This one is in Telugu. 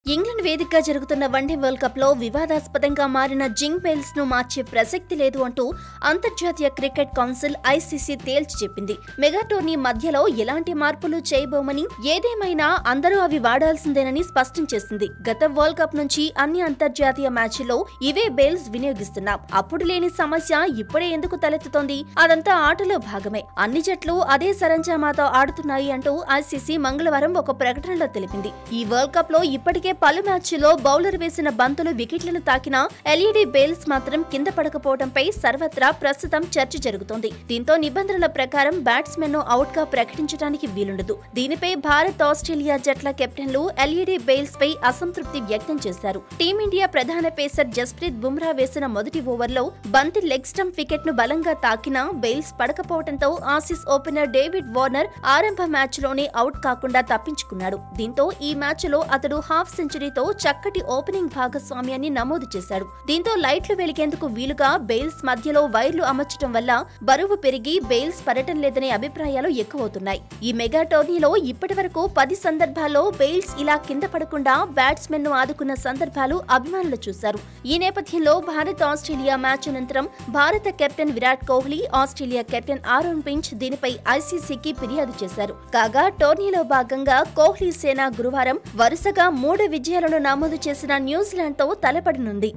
ఇంగ్లాండ్ వేదికగా జరుగుతున్న వన్డే వరల్డ్ కప్ లో వివాదాస్పదంగా మారిన జింగ్ బెయిల్స్ ను మార్చే ప్రసక్తి లేదు అంటూ అంతర్జాతీయ క్రికెట్ కౌన్సిల్ ఐసీసీ తేల్చి చెప్పింది మెగా టోర్నీ మధ్యలో ఎలాంటి మార్పులు చేయబోమని ఏదేమైనా అందరూ అవి వాడాల్సిందేనని స్పష్టం చేసింది గత వరల్డ్ కప్ నుంచి అన్ని అంతర్జాతీయ మ్యాచ్ల్లో ఇవే బెయిల్స్ వినియోగిస్తున్నాం అప్పుడు లేని సమస్య ఇప్పుడే ఎందుకు తలెత్తుతోంది అదంతా ఆటలో భాగమే అన్ని జట్లు అదే సరంజామాతో ఆడుతున్నాయి అంటూ ఐసీసీ మంగళవారం ఒక ప్రకటనలో తెలిపింది ఈ వరల్డ్ కప్ లో ఇప్పటికే పలు మ్యాచ్ల్లో బౌలర్ వేసిన బంతులు వికెట్లను తాకినా ఎల్ఈడీ బెయిల్స్ మాత్రం కింద పడకపోవడంపై సర్వత్రా ప్రస్తుతం చర్చ జరుగుతోంది దీంతో నిబంధనల ప్రకారం బ్యాట్స్మెన్ ను అవుట్ గా ప్రకటించడానికి వీలుండదు దీనిపై భారత్ ఆస్ట్రేలియా జట్ల కెప్టెన్లు ఎల్ఈడీ బెయిల్స్ పై అసంతృప్తి వ్యక్తం చేశారు టీమిండియా ప్రధాన పేసర్ జస్ప్రీత్ బుమ్రా వేసిన మొదటి ఓవర్లో బంతి లెగ్ స్టంప్ వికెట్ ను బలంగా తాకినా బెయిల్స్ పడకపోవడంతో ఆసీస్ ఓపెనర్ డేవిడ్ వార్నర్ ఆరంభ మ్యాచ్ లోనే అవుట్ కాకుండా తప్పించుకున్నాడు దీంతో ఈ మ్యాచ్ లో అతడు హాఫ్ సెంచరీతో చక్కటి ఓపెనింగ్ భాగస్వామ్యాన్ని నమోదు చేశాడు దీంతో లైట్లు వెలిగేందుకు వీలుగా బెయిల్స్ మధ్యలో వైర్లు అమర్చడం వల్ల బరువు పెరిగి బెయిల్స్ పడటం లేదనే అభిప్రాయాలు ఎక్కువవుతున్నాయి ఈ మెగా టోర్నీలో ఇప్పటి వరకు పది సందర్భాల్లో బెయిల్స్ ఇలా కింద పడకుండా బ్యాట్స్మెన్ ను ఆదుకున్న సందర్భాలు అభిమానులు చూశారు ఈ నేపథ్యంలో భారత్ ఆస్ట్రేలియా మ్యాచ్ అనంతరం భారత captain Virat Kohli Australia captain Aaron Finch దీనిపై ఐసీసీకి ఫిర్యాదు చేశారు కాగా టోర్నీలో భాగంగా కోహ్లీ సేన గురువారం వరుసగా మూడు విజయాలను నమోదు చేసిన న్యూజిలాండ్తో తలపడనుంది